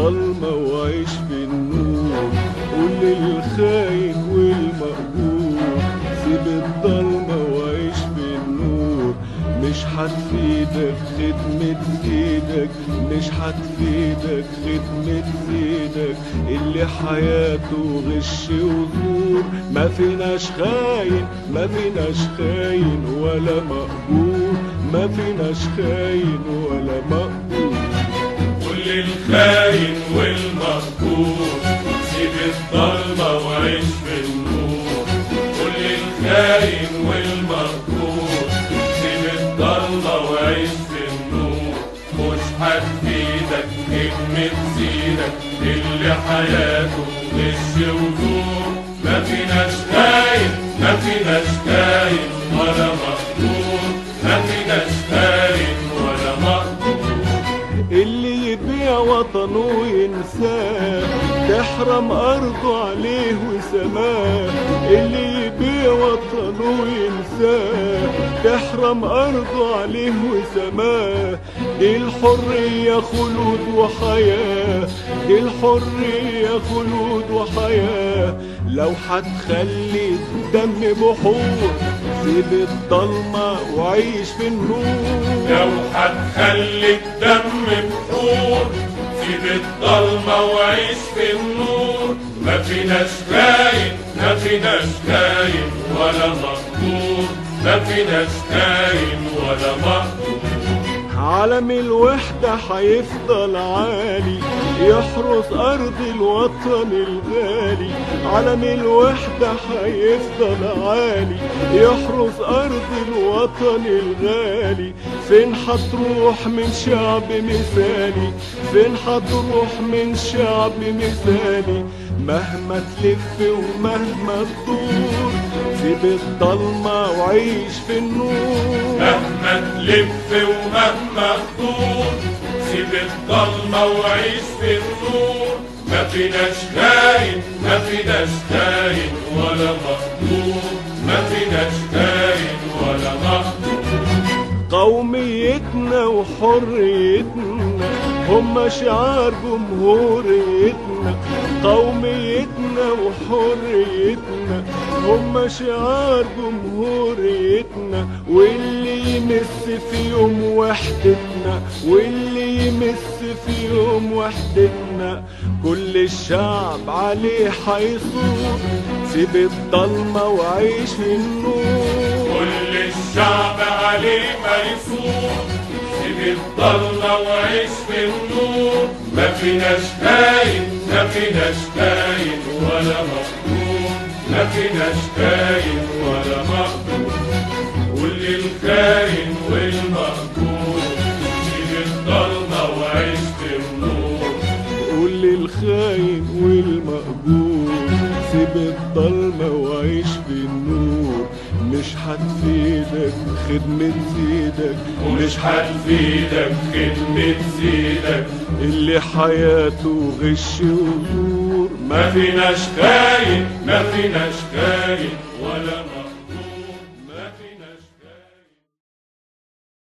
الضلمة وعيش في النور قول للخاين والمقبول سيب الضلمة وعيش في النور مش هتفيدك خدمة ايدك مش هتفيدك خدمة ايدك اللي حياته غش وزور ما فيناش خاين ما فيناش خاين ولا مقبول ما فيناش خاين ولا مقبول كل الخاين والمقبول سيب الضلمة وعيش في النور كل الخاين والمقبول سيب الضلمة وعيش في النور مش هتفيدك خدمة سيدك اللي حياته غش وزور ما فيناش خاين ما فيناش خاين ولا مقبول ما فيناش خاين ولا مقبول اللي يبيع وطنه وينساه تحرم أرضه عليه وسماه اللي يبيع وطنه وينساه تحرم أرضه عليه وسماه دي الحرية خلود وحياة دي الحرية خلود وحياة لو هتخلي الدم بحور سيب الضلمة وعيش في النور لو هتخلي الدم بحور سيب الضلمة وعيش في النور ما فيناش خاين ما فيناش خاين ولا مقبول ما فيناش خاين ولا مقبول علم الوحدة هيفضل عالي يحرس أرض الوطن الغالي علم الوحدة هيفضل عالي يحرس أرض الوطن الغالي فين هتروح من شعب مثالي فين هتروح من شعب مثالي مهما تلف ومهما تدور سيب الضلمة وعيش في النور مهما تلف ومهما تدور سيب الضلمة وعيش في النور ما فيناش خاين ما فيناش خاين ولا مقبول ما فيناش خاين ولا مقبول قوميتنا وحريتنا هم شعار جمهوريتنا قوميتنا وحريتنا هم شعار جمهوريتنا واللي يمس في يوم وحدتنا واللي يمس في يوم وحدتنا كل الشعب عليه حيصور سيب الضلمة وعيش في النور كل الشعب عليه ميسور سيب الضلمة وعيش في النور ما فيناش خاين ما فيناش خاين ولا مقبول ما فيناش خاين ولا مقبول كل الخاين والمقبول سيب الضلمة وعيش في النور قول للخاين والمقبول سيب الضلمة وعيش في النور مش هتفيدك خدمة سيدك ومش هتفيدك خدمة سيدك اللي حياته غش وزور ما فيناش خاين ما فيناش خاين ولا مقبول